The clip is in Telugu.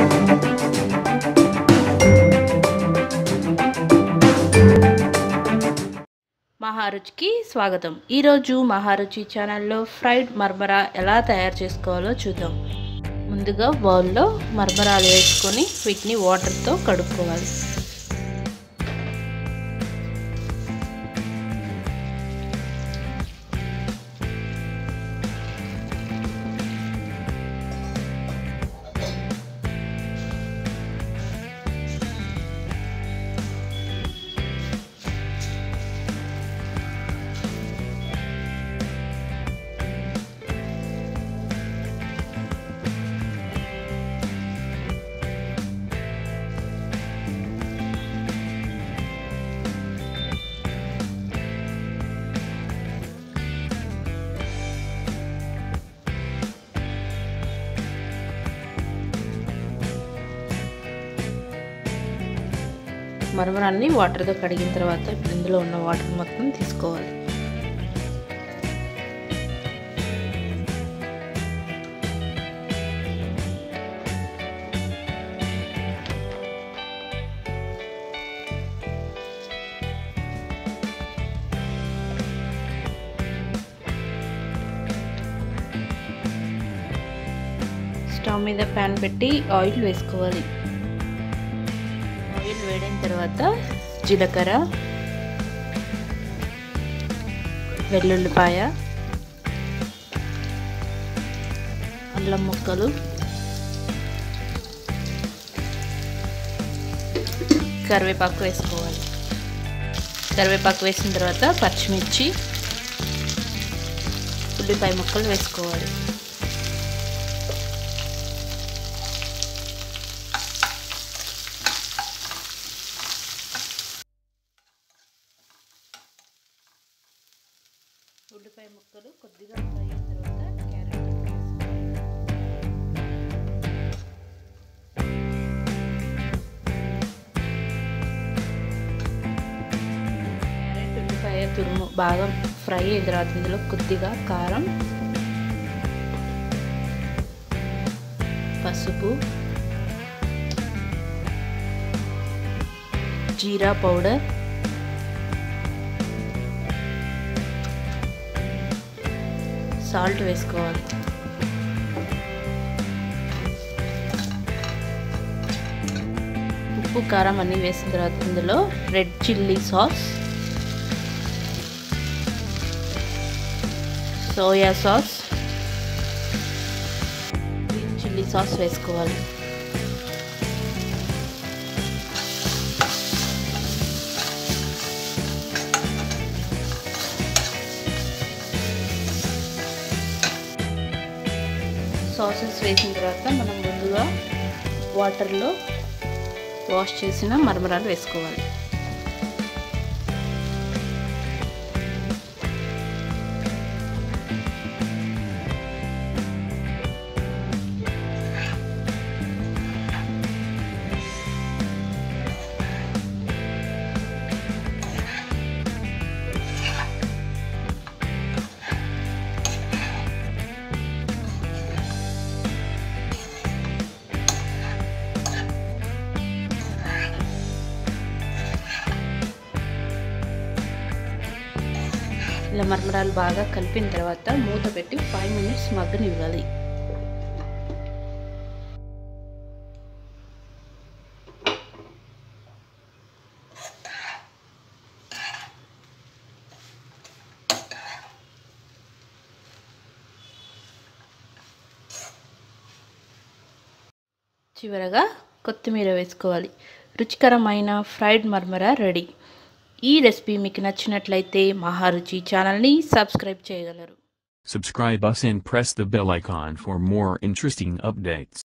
మహారుచికి స్వాగతం ఈరోజు మహారుచి ఛానల్లో ఫ్రైడ్ మర్మరా ఎలా తయారు చేసుకోవాలో చూద్దాం ముందుగా బౌల్లో మర్మరాలు వేసుకొని వీటిని వాటర్తో కడుక్కోవాలి మరమరాన్ని వాటర్తో కడిగిన తర్వాత ఇందులో ఉన్న వాటర్ మొత్తం తీసుకోవాలి స్టవ్ మీద ప్యాన్ పెట్టి ఆయిల్ వేసుకోవాలి ఆయిల్ వేడిన తర్వాత జీలకర్ర వెల్లుల్లిపాయ అల్లం ముక్కలు కరివేపాకు వేసుకోవాలి కరివేపాకు వేసిన తర్వాత పచ్చిమిర్చి ఉల్లిపాయ ముక్కలు వేసుకోవాలి ఉల్లిపాయ ముక్కలు కొద్దిగా ఫ్రై అయిన తర్వాత క్యారెట్ క్యారెట్ ఉల్లిపాయ తురుము బాగా ఫ్రై అయిన తర్వాత ఇందులో కొద్దిగా కారం పసుపు జీరా పౌడర్ సాల్ట్ వేసుకోవాలి ఉప్పు కారం అన్నీ వేసిన తర్వాత ఇందులో red chilli sauce soya sauce green chilli sauce వేసుకోవాలి సాసెస్ వేసిన తర్వాత మనం ముందుగా వాటర్లో వాష్ చేసిన మరమరాలు వేసుకోవాలి ఇలా మరమరాలు బాగా కలిపిన తర్వాత మూత పెట్టి ఫైవ్ మినిట్స్ మగ్గనివ్వాలి చివరగా కొత్తిమీర వేసుకోవాలి రుచికరమైన ఫ్రైడ్ మర్మరా రెడీ ఈ రెసిపీ మీకు నచ్చినట్లయితే మహారుచి ఛానల్ని సబ్స్క్రైబ్ చేయగలరు Subscribe us and press the bell icon for more interesting updates.